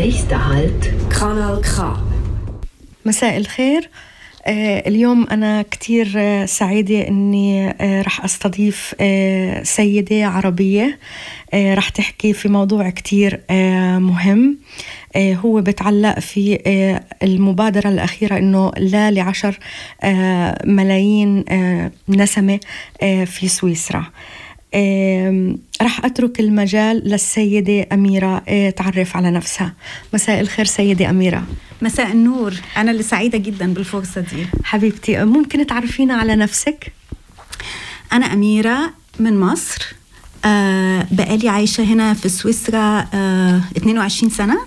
Nächster Halt, Kanal K. مساء الخير آه، اليوم أنا كتير آه، سعيدة أني آه، رح أستضيف آه، سيدة عربية آه، رح تحكي في موضوع كتير آه، مهم آه، هو بتعلق في آه، المبادرة الأخيرة أنه لا لعشر آه، ملايين آه، نسمة آه، في سويسرا آم، رح أترك المجال للسيدة أميرة آه، تعرف على نفسها مساء الخير سيدة أميرة مساء النور أنا اللي سعيدة جدا بالفرصة دي حبيبتي ممكن تعرفينا على نفسك؟ أنا أميرة من مصر آه بقالي عايشة هنا في سويسرا آه 22 سنة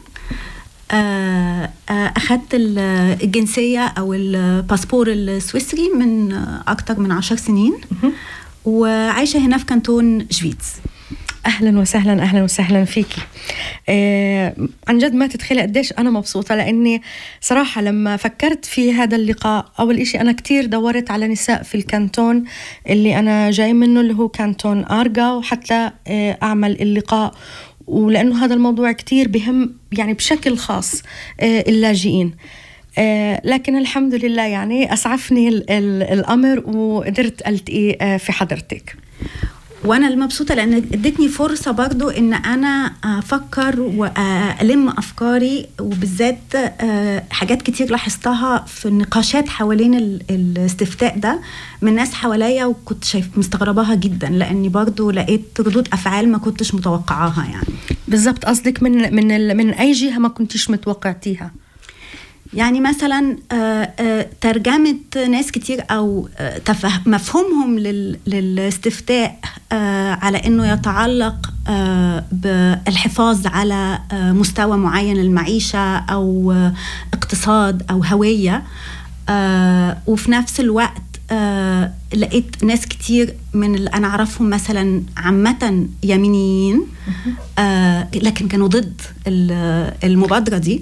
آه آه أخدت ال- الجنسية أو الباسبور السويسري من آه، أكتر من عشر سنين وعايشة هنا في كانتون شفيتس اهلا وسهلا اهلا وسهلا فيكي آه عن جد ما تتخيلي قديش انا مبسوطه لاني صراحه لما فكرت في هذا اللقاء اول إشي انا كتير دورت على نساء في الكانتون اللي انا جاي منه اللي هو كانتون ارجا وحتى آه اعمل اللقاء ولانه هذا الموضوع كتير بهم يعني بشكل خاص آه اللاجئين آه، لكن الحمد لله يعني اسعفني ال- ال- الامر وقدرت التقي آه، في حضرتك وانا المبسوطه لان ادتني فرصه برضو ان انا افكر والم افكاري وبالذات آه، حاجات كتير لاحظتها في النقاشات حوالين ال- الاستفتاء ده من ناس حواليا وكنت شايف مستغرباها جدا لاني برضو لقيت ردود افعال ما كنتش متوقعاها يعني بالضبط قصدك من من ال- من اي جهه ما كنتيش متوقعتيها يعني مثلا آه، آه، ترجمة ناس كتير أو آه، تفه- مفهومهم لل- للاستفتاء آه، على أنه يتعلق آه، بالحفاظ على آه، مستوى معين للمعيشة أو آه، اقتصاد أو هوية آه، وفي نفس الوقت آه، لقيت ناس كتير من اللي أنا أعرفهم مثلا عامة يمينيين آه، لكن كانوا ضد ال- المبادرة دي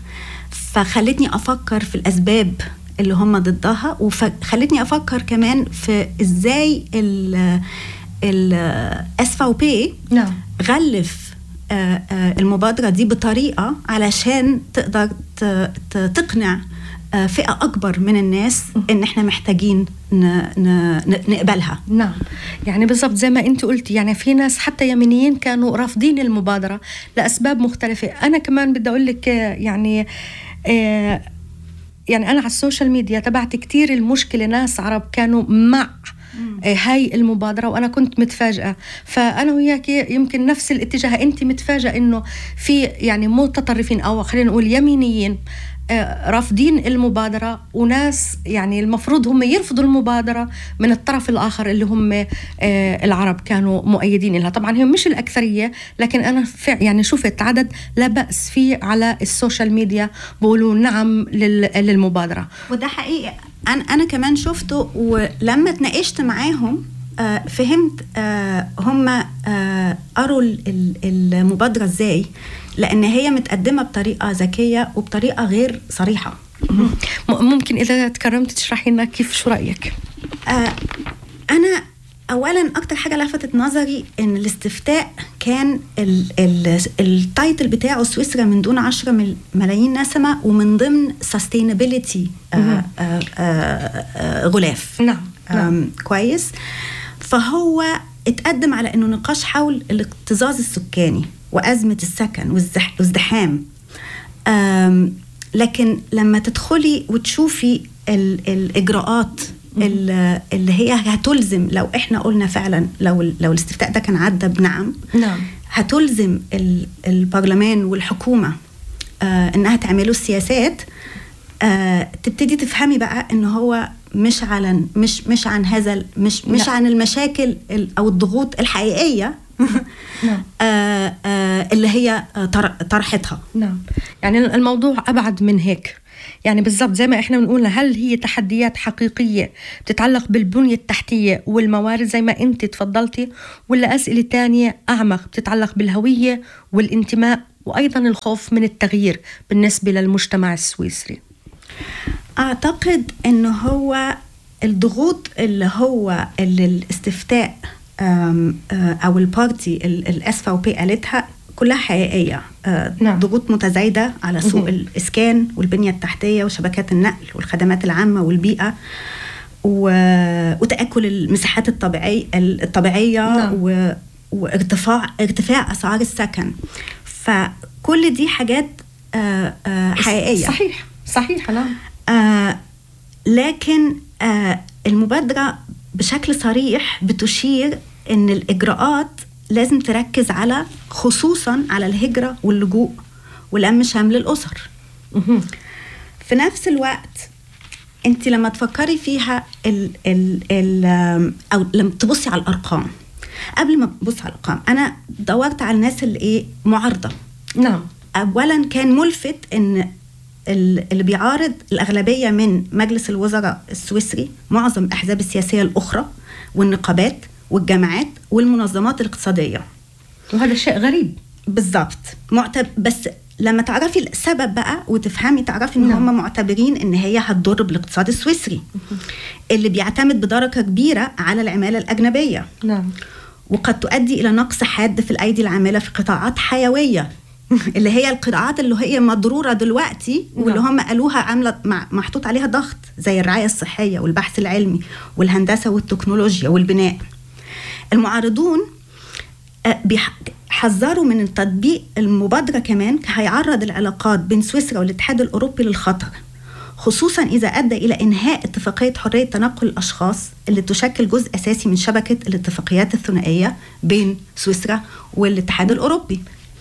فخلتني افكر في الاسباب اللي هم ضدها وخلتني افكر كمان في ازاي ال ال اس في بي نعم. غلف آه، آه، المبادره دي بطريقه علشان تقدر ت- ت- تقنع آه، فئه اكبر من الناس ان احنا محتاجين ن- ن- ن- نقبلها نعم يعني بالضبط زي ما انت قلتي يعني في ناس حتى يمينيين كانوا رافضين المبادره لاسباب مختلفه انا كمان بدي اقول لك آه، يعني آه، يعني انا على السوشيال ميديا تبعت كتير المشكله ناس عرب كانوا مع آه، هاي المبادرة وأنا كنت متفاجئة فأنا وياك يمكن نفس الاتجاه أنت متفاجئة إنه في يعني متطرفين أو خلينا نقول يمينيين آه، رافضين المبادرة وناس يعني المفروض هم يرفضوا المبادرة من الطرف الآخر اللي هم آه، العرب كانوا مؤيدين لها طبعا هم مش الأكثرية لكن أنا فع- يعني شفت عدد لا بأس فيه على السوشيال ميديا بقولوا نعم لل- للمبادرة وده حقيقي انا انا كمان شفته ولما اتناقشت معاهم آه، فهمت آه، هم آه، قروا ال- ال- المبادره ازاي لان هي متقدمه بطريقه ذكيه وبطريقه غير صريحه م- ممكن إذا تكرمت تشرحي لنا كيف شو رأيك آه، انا اولا اكتر حاجه لفتت نظري ان الاستفتاء كان ال- ال- التايتل بتاعه سويسرا من دون 10 مل- ملايين نسمه ومن ضمن sustainability آه، آه، آه، غلاف نعم، نعم. آم، كويس فهو اتقدم على انه نقاش حول الاكتظاظ السكاني وازمه السكن والزح- والازدحام آم، لكن لما تدخلي وتشوفي ال- الاجراءات ال- اللي هي هتلزم لو احنا قلنا فعلا لو ال- لو الاستفتاء ده كان عدى بنعم نعم هتلزم ال- البرلمان والحكومه آه انها تعملوا السياسات آه تبتدي تفهمي بقى ان هو مش على مش مش عن هذا ال- مش مش لا. عن المشاكل ال- او الضغوط الحقيقيه نعم. آه آه اللي هي آه، طر- طرحتها نعم يعني الموضوع أبعد من هيك يعني بالضبط زي ما احنا بنقول هل هي تحديات حقيقية بتتعلق بالبنية التحتية والموارد زي ما انت تفضلتي ولا أسئلة تانية أعمق بتتعلق بالهوية والانتماء وأيضا الخوف من التغيير بالنسبة للمجتمع السويسري اعتقد ان هو الضغوط اللي هو اللي الاستفتاء آم، آه، او البارتي الاس في بي قالتها كلها حقيقيه آه، نعم. ضغوط متزايده على سوق مهم. الاسكان والبنيه التحتيه وشبكات النقل والخدمات العامه والبيئه و... وتاكل المساحات الطبيعيه الطبيعيه نعم. و... وارتفاع ارتفاع اسعار السكن فكل دي حاجات آه، آه، حقيقيه صحيح صحيح نعم آه لكن آه المبادرة بشكل صريح بتشير ان الاجراءات لازم تركز على خصوصا على الهجرة واللجوء والامن شامل الاسر مهم. في نفس الوقت انت لما تفكري فيها ال ال ال آم، او لما تبصي على الارقام قبل ما تبصي على الارقام انا دورت على الناس اللي ايه معارضه نعم اولا كان ملفت ان ال- اللي بيعارض الاغلبيه من مجلس الوزراء السويسري معظم الاحزاب السياسيه الاخرى والنقابات والجامعات والمنظمات الاقتصاديه وهذا شيء غريب بالظبط معتب بس لما تعرفي السبب بقى وتفهمي تعرفي ان نعم. هم معتبرين ان هي هتضر بالاقتصاد السويسري اللي بيعتمد بدرجه كبيره على العماله الاجنبيه نعم وقد تؤدي الى نقص حاد في الايدي العامله في قطاعات حيويه اللي هي القطاعات اللي هي مضروره دلوقتي واللي نعم. هم قالوها عامله مع- محطوط عليها ضغط زي الرعايه الصحيه والبحث العلمي والهندسه والتكنولوجيا والبناء المعارضون آه، بيح- حذروا من تطبيق المبادره كمان هيعرض العلاقات بين سويسرا والاتحاد الاوروبي للخطر خصوصا اذا ادى الى انهاء اتفاقيه حريه تنقل الاشخاص اللي تشكل جزء اساسي من شبكه الاتفاقيات الثنائيه بين سويسرا والاتحاد الاوروبي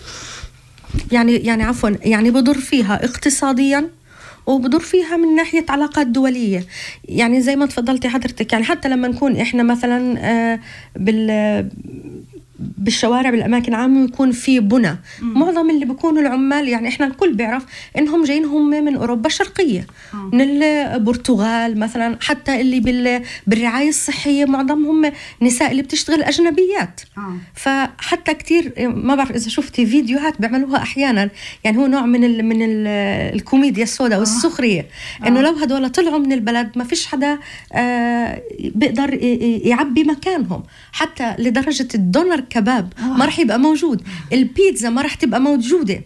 يعني يعني عفوا يعني بضر فيها اقتصاديا وبضر فيها من ناحية علاقات دولية يعني زي ما تفضلتي حضرتك يعني حتى لما نكون إحنا مثلا آه، بال بالشوارع بالاماكن العامه يكون في بنى معظم اللي بيكونوا العمال يعني احنا الكل بيعرف انهم جايين هم من اوروبا الشرقيه آه. من البرتغال مثلا حتى اللي بال بالرعايه الصحيه معظمهم نساء اللي بتشتغل اجنبيات آه. فحتى كتير ما بعرف اذا شفتي فيديوهات بيعملوها احيانا يعني هو نوع من ال من ال الكوميديا السوداء والسخريه انه لو هدول طلعوا من البلد ما فيش حدا آه بيقدر ي- ي- يعبي مكانهم حتى لدرجه الدونر كباب ما راح يبقى موجود البيتزا ما راح تبقى موجوده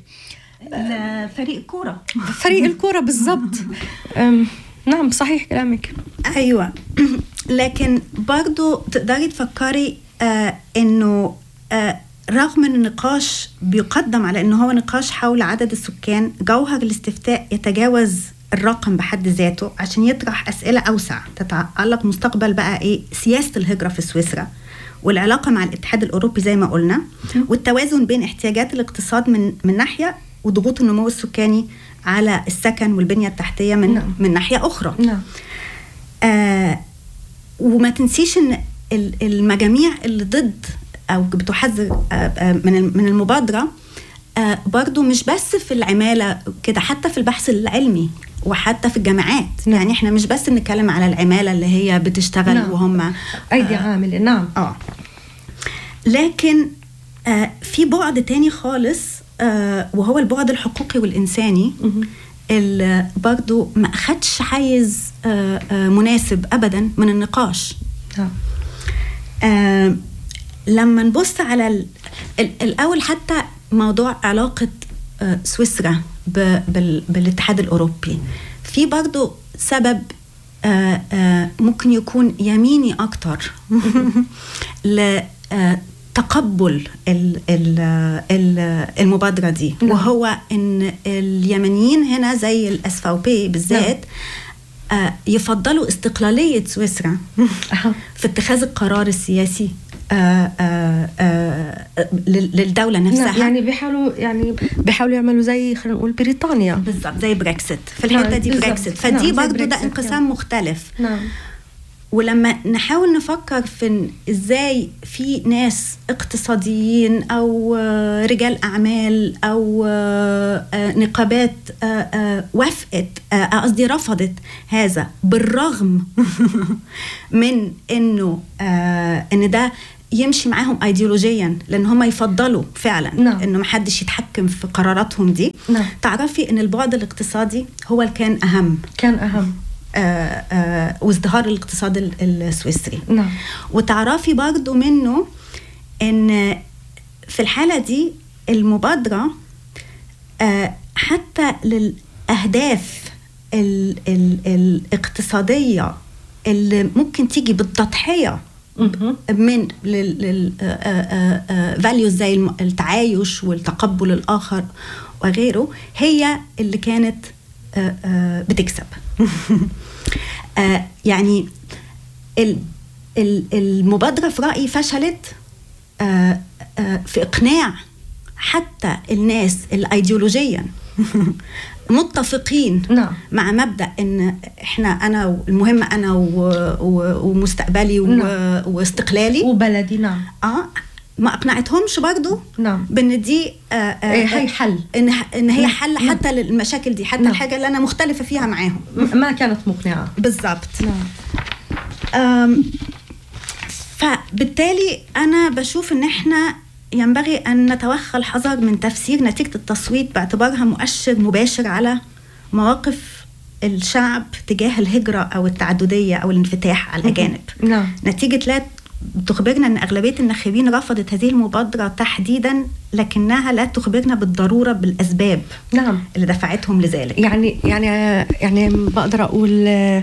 فريق كوره فريق الكوره بالضبط أم، نعم صحيح كلامك ايوه لكن برضو تقدري تفكري آه انه آه رغم ان النقاش بيقدم على انه هو نقاش حول عدد السكان جوهر الاستفتاء يتجاوز الرقم بحد ذاته عشان يطرح اسئله اوسع تتعلق مستقبل بقى ايه سياسه الهجره في سويسرا والعلاقه مع الاتحاد الاوروبي زي ما قلنا والتوازن بين احتياجات الاقتصاد من من ناحيه وضغوط النمو السكاني على السكن والبنيه التحتيه من نعم. من ناحيه اخرى نعم آه وما تنسيش ان ال- المجاميع اللي ضد او بتحذر آه آه من الم- من المبادره آه برضو مش بس في العماله كده حتى في البحث العلمي وحتى في الجامعات نعم. يعني احنا مش بس بنتكلم على العماله اللي هي بتشتغل نعم. وهم ايدي آه عامله نعم اه لكن آه في بعد تاني خالص آه وهو البعد الحقوقي والإنساني مهم. اللي برضو ما أخدش حيز آه آه مناسب أبدا من النقاش نعم آه لما نبص على ال ال الأول حتى موضوع علاقة آه سويسرا ب- بال بالاتحاد الأوروبي في برضو سبب آه آه ممكن يكون يميني أكتر لتقبل ال ال ال المبادرة دي نعم. وهو إن اليمنيين هنا زي الاس بي بالذات آه يفضلوا استقلالية سويسرا أها. في اتخاذ القرار السياسي آه آه آه لل- للدولة نفسها نعم يعني بيحاولوا يعني بيحاولوا يعملوا زي خلينا نقول بريطانيا بالظبط زي بريكسيت في الحته نعم، دي بالظبط. بريكسيت نعم، فدي زي برضو ده بريكسيت، انقسام نعم. مختلف نعم ولما نحاول نفكر في إن ازاي في ناس اقتصاديين او آه، رجال اعمال او آه، آه، نقابات آه، آه، وافقت آه، قصدي رفضت هذا بالرغم من انه آه، ان ده يمشي معاهم ايديولوجيا لان هم يفضلوا فعلا نعم. انه محدش يتحكم في قراراتهم دي نعم. تعرفي ان البعد الاقتصادي هو اللي كان اهم كان اهم آه، آه، وازدهار الاقتصاد ال- السويسري نعم وتعرفي برضو منه ان في الحالة دي المبادرة آه، حتى للأهداف ال ال الاقتصادية اللي ممكن تيجي بالتضحية مهم. من لل فاليوز زي الم- التعايش والتقبل الآخر وغيره هي اللي كانت آه، آه، بتكسب آه، يعني ال- ال- المبادرة في رأيي فشلت آه، آه، في إقناع حتى الناس اللي ايديولوجيا متفقين نعم. مع مبدا ان احنا انا المهم انا و- و- ومستقبلي و- نعم. واستقلالي وبلدي نعم اه ما اقنعتهمش برضو نعم. بان دي آه آه إيه، هي حل. ان ان هي نعم. حل نعم. حتى للمشاكل دي حتى نعم. الحاجه اللي انا مختلفه فيها معاهم م- ما كانت مقنعة بالظبط نعم أم، فبالتالي انا بشوف ان احنا ينبغي ان نتوخى الحذر من تفسير نتيجه التصويت باعتبارها مؤشر مباشر على مواقف الشعب تجاه الهجره او التعدديه او الانفتاح على الاجانب نعم نتيجه لا تخبرنا ان اغلبيه الناخبين رفضت هذه المبادره تحديدا لكنها لا تخبرنا بالضروره بالاسباب نعم اللي دفعتهم لذلك يعني يعني يعني بقدر اقول آه،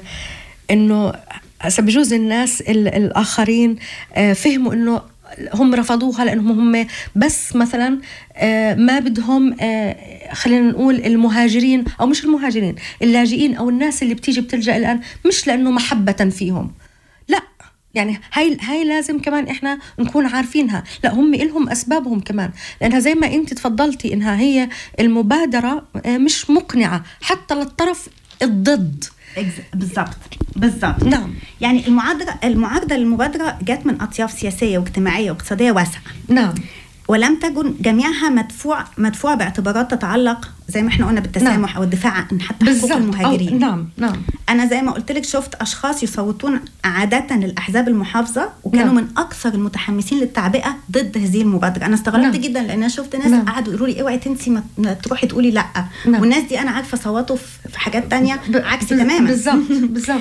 انه هسه بجوز الناس ال- الاخرين آه، فهموا انه هم رفضوها لانهم هم بس مثلا آه، ما بدهم آه، خلينا نقول المهاجرين او مش المهاجرين اللاجئين او الناس اللي بتيجي بتلجا الان مش لانه محبه فيهم لا يعني هاي هاي لازم كمان احنا نكون عارفينها لا هم إلهم اسبابهم كمان لانها زي ما انت تفضلتي انها هي المبادره آه، مش مقنعه حتى للطرف الضد إكز- بالظبط بالظبط نعم. يعني المعارضه المعارضه للمبادره جت من اطياف سياسيه واجتماعيه واقتصاديه واسعه نعم ولم تكن جميعها مدفوع مدفوع باعتبارات تتعلق زي ما احنا قلنا بالتسامح نعم. او الدفاع عن حتى حقوق بالضبط المهاجرين أو- نعم نعم انا زي ما قلت لك شفت اشخاص يصوتون عاده للاحزاب المحافظه وكانوا نعم. من اكثر المتحمسين للتعبئه ضد هذه المبادره انا استغربت نعم. جدا لان انا شفت ناس نعم. قعدوا يقولوا لي اوعي تنسي ما- ما تروحي تقولي لا نعم. والناس دي انا عارفه صوتوا في في حاجات تانية ب- عكسي بز- تماما بالضبط بالضبط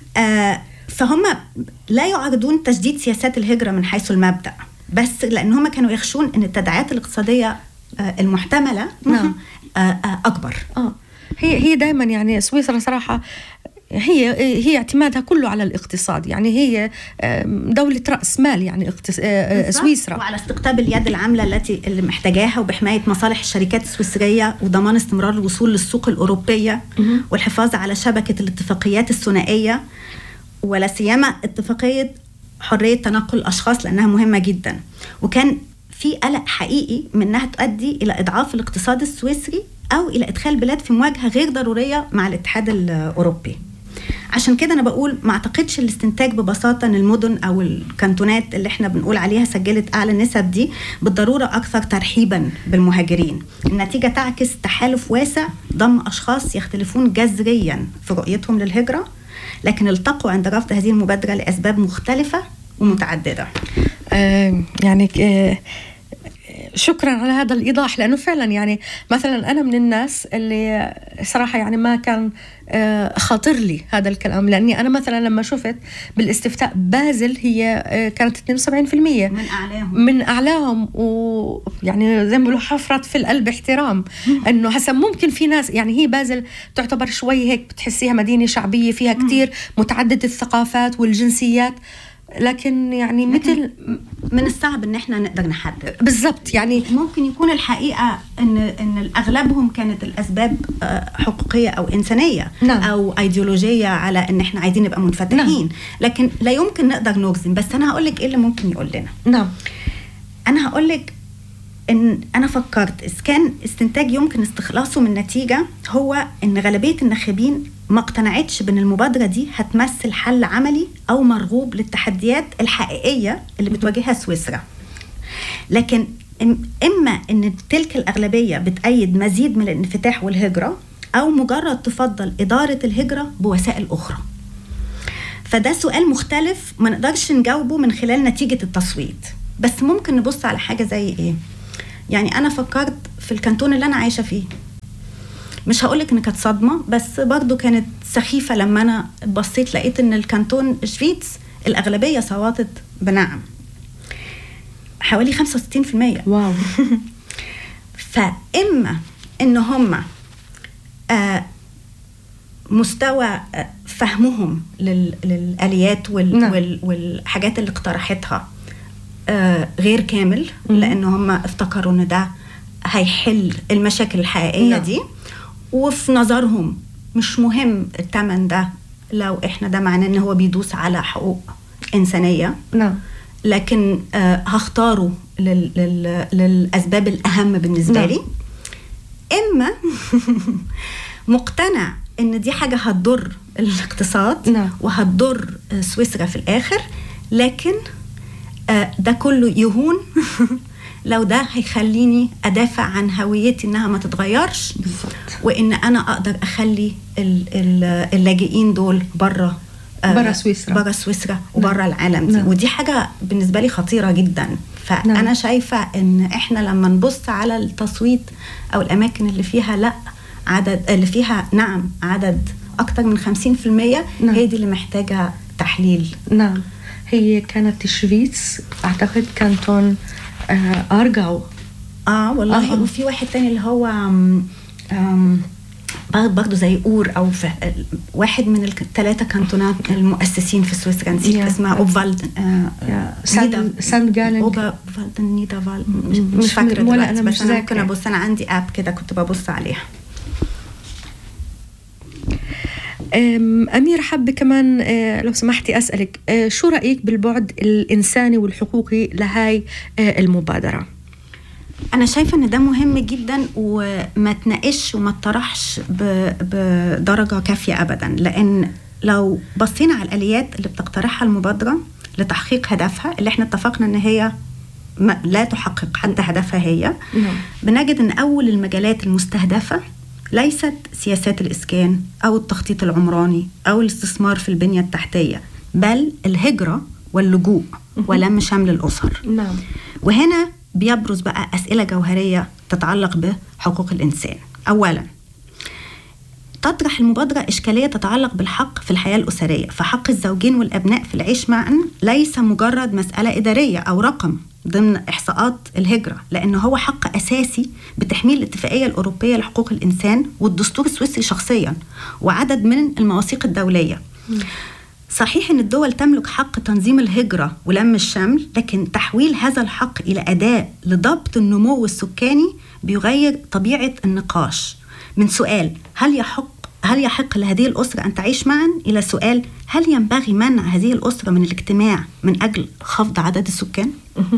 آه، فهم لا يعارضون تجديد سياسات الهجرة من حيث المبدأ بس لأن هم كانوا يخشون أن التداعيات الاقتصادية آه، المحتملة نعم. آه، آه، أكبر اه هي هي دائما يعني سويسرا صراحه هي هي اعتمادها كله على الاقتصاد يعني هي آم، دولة رأس مال يعني اقتص... آه، آه، بالظبط. سويسرا وعلى استقطاب اليد العاملة التي اللي محتاجاها وبحماية مصالح الشركات السويسرية وضمان استمرار الوصول للسوق الأوروبية مهم. والحفاظ على شبكة الاتفاقيات الثنائية ولا سيما اتفاقية حرية تنقل الأشخاص لأنها مهمة جدا وكان في قلق حقيقي من انها تؤدي الى اضعاف الاقتصاد السويسري او الى ادخال البلاد في مواجهه غير ضروريه مع الاتحاد الاوروبي. عشان كده انا بقول ما اعتقدش الاستنتاج ببساطه ان المدن او الكانتونات اللي احنا بنقول عليها سجلت اعلى النسب دي بالضروره اكثر ترحيبا بالمهاجرين. النتيجه تعكس تحالف واسع ضم اشخاص يختلفون جذريا في رؤيتهم للهجره لكن التقوا عند رفض هذه المبادره لاسباب مختلفه ومتعدده. آه، يعني آه، شكرا على هذا الايضاح لانه فعلا يعني مثلا انا من الناس اللي صراحه يعني ما كان آه، خاطر لي هذا الكلام لاني انا مثلا لما شفت بالاستفتاء بازل هي آه، كانت 72% من اعلاهم من اعلاهم ويعني زي ما بيقولوا حفرت في القلب احترام انه هسا ممكن في ناس يعني هي بازل تعتبر شوي هيك بتحسيها مدينه شعبيه فيها كتير متعدده الثقافات والجنسيات لكن يعني مثل من الصعب ان احنا نقدر نحدد بالضبط يعني ممكن يكون الحقيقه ان ان اغلبهم كانت الاسباب آه، حقوقيه او انسانيه نعم. او ايديولوجيه على ان احنا عايزين نبقى منفتحين لكن لا يمكن نقدر نجزم بس انا هقول لك ايه اللي ممكن يقول لنا نعم انا هقول لك ان انا فكرت اذا كان استنتاج يمكن استخلاصه من نتيجه هو ان غالبيه الناخبين ما اقتنعتش بان المبادره دي هتمثل حل عملي او مرغوب للتحديات الحقيقيه اللي بتواجهها سويسرا لكن إم- اما ان تلك الاغلبيه بتأيد مزيد من الانفتاح والهجره او مجرد تفضل اداره الهجره بوسائل اخرى فده سؤال مختلف ما نقدرش نجاوبه من خلال نتيجة التصويت بس ممكن نبص على حاجة زي ايه يعني انا فكرت في الكانتون اللي انا عايشة فيه مش هقولك ان كانت صدمة بس برضو كانت سخيفة لما انا بصيت لقيت ان الكانتون شفيتس الاغلبية صوتت بنعم حوالي 65% واو فاما ان هم آه مستوى آه، فهمهم لل- للاليات وال نعم. وال والحاجات اللي اقترحتها آه غير كامل مم. لان هم افتكروا ان ده هيحل المشاكل الحقيقيه نعم. دي وفي نظرهم مش مهم الثمن ده لو احنا ده معناه ان هو بيدوس على حقوق انسانيه نعم لكن آه هختاره لل لل للاسباب الاهم بالنسبه نعم. لي اما مقتنع ان دي حاجه هتضر الاقتصاد نعم. وهتضر آه، سويسرا في الاخر لكن آه، ده كله يهون لو ده هيخليني ادافع عن هويتي انها ما تتغيرش بالظبط وان انا اقدر اخلي ال- ال- اللاجئين دول بره برا سويسرا. بره سويسرا وبره العالم دي نعم. ودي حاجه بالنسبه لي خطيره جدا فانا نعم. شايفه ان احنا لما نبص على التصويت او الاماكن اللي فيها لا عدد اللي فيها نعم عدد اكتر من 50% نعم. هي دي اللي محتاجه تحليل نعم هي كانت شفيتس اعتقد كانتون آه ارجاو اه والله آه. آه. وفي واحد تاني اللي هو آم، آم، برضه زي اور او في واحد من الثلاثه كانتونات المؤسسين في سويسرا نسيت يا. اسمها اوبفالدن يا ساند ساند جالنج اوبفالدن نيدا فال مش, مش- مش فاكره ولا دلوقتي أنا مش بس انا ممكن ذاكرة. ابص انا عندي اب كده كنت ببص عليها أم، أمير حابة كمان آه، لو سمحتي أسألك آه، شو رأيك بالبعد الإنساني والحقوقي لهاي آه، المبادرة؟ انا شايفه ان ده مهم جدا وما تناقش وما تطرحش ب- بدرجه كافيه ابدا لان لو بصينا على الاليات اللي بتقترحها المبادره لتحقيق هدفها اللي احنا اتفقنا ان هي ما لا تحقق حتى هدفها هي نعم. بنجد ان اول المجالات المستهدفه ليست سياسات الاسكان او التخطيط العمراني او الاستثمار في البنيه التحتيه بل الهجره واللجوء ولم شمل الاسر نعم وهنا بيبرز بقى أسئلة جوهرية تتعلق بحقوق الإنسان أولا تطرح المبادرة إشكالية تتعلق بالحق في الحياة الأسرية فحق الزوجين والأبناء في العيش معا ليس مجرد مسألة إدارية أو رقم ضمن إحصاءات الهجرة لأن هو حق أساسي بتحميه الاتفاقية الأوروبية لحقوق الإنسان والدستور السويسري شخصيا وعدد من المواثيق الدولية صحيح ان الدول تملك حق تنظيم الهجره ولم الشمل لكن تحويل هذا الحق الى اداه لضبط النمو السكاني بيغير طبيعه النقاش من سؤال هل يحق هل يحق لهذه الاسره ان تعيش معا الى سؤال هل ينبغي منع هذه الاسره من الاجتماع من اجل خفض عدد السكان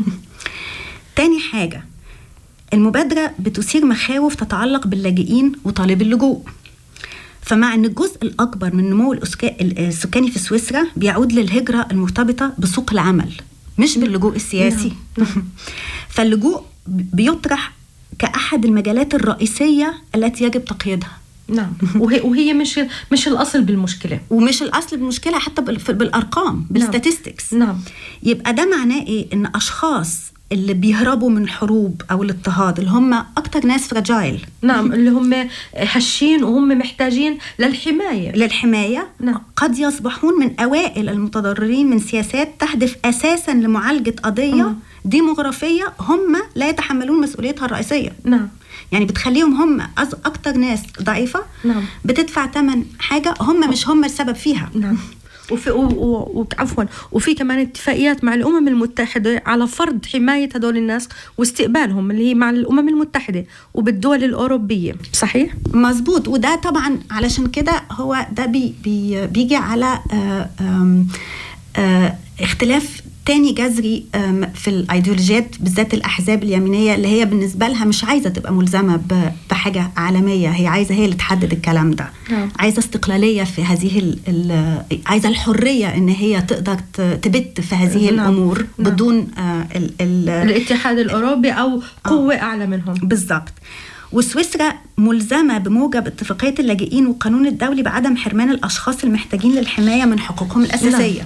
تاني حاجه المبادره بتثير مخاوف تتعلق باللاجئين وطالب اللجوء فمع ان الجزء الاكبر من نمو الأسكا- السكاني في سويسرا بيعود للهجره المرتبطه بسوق العمل مش باللجوء السياسي فاللجوء بيطرح كاحد المجالات الرئيسيه التي يجب تقييدها نعم وهي, وهي مش مش الأصل بالمشكلة ومش الاصل بالمشكله حتى بال- في- بالارقام بالستاتستكس نعم يبقى ده معناه ايه ان اشخاص اللي بيهربوا من الحروب او الاضطهاد اللي هم اكتر ناس فراجايل نعم اللي هم هشين وهم محتاجين للحماية للحماية نعم. قد يصبحون من أوائل المتضررين من سياسات تهدف أساسا لمعالجة قضية مم. ديموغرافية هم لا يتحملون مسؤوليتها الرئيسية نعم يعني بتخليهم هم أز- أكتر ناس ضعيفة نعم. بتدفع ثمن حاجة هم مش هم السبب فيها نعم وفي و- و- و- عفوا وفي كمان اتفاقيات مع الامم المتحده على فرض حمايه هدول الناس واستقبالهم اللي هي مع الامم المتحده وبالدول الاوروبيه صحيح مظبوط وده طبعا علشان كده هو ده بي بي بيجي على آه آم آه اختلاف تاني جذري آم، في الايديولوجيات بالذات الاحزاب اليمينيه اللي هي بالنسبه لها مش عايزه تبقى ملزمه ب- بحاجه عالميه هي عايزه هي اللي تحدد الكلام ده نعم. عايزه استقلاليه في هذه ال ال عايزه الحريه ان هي تقدر ت- تبت في هذه نعم. الامور نعم. بدون آه ال ال الاتحاد الاوروبي او قوه اعلى منهم بالظبط وسويسرا ملزمة بموجب اتفاقية اللاجئين والقانون الدولي بعدم حرمان الأشخاص المحتاجين للحماية من حقوقهم الأساسية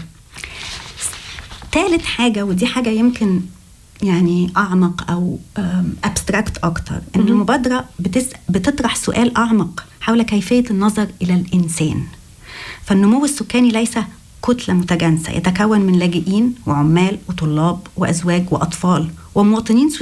ثالث حاجة ودي حاجة يمكن يعني أعمق أو أبستراكت أكتر إن مهم. المبادرة بتس بتطرح سؤال أعمق حول كيفية النظر إلى الإنسان فالنمو السكاني ليس كتلة متجانسة يتكون من لاجئين وعمال وطلاب وأزواج وأطفال ومواطنين سويسريين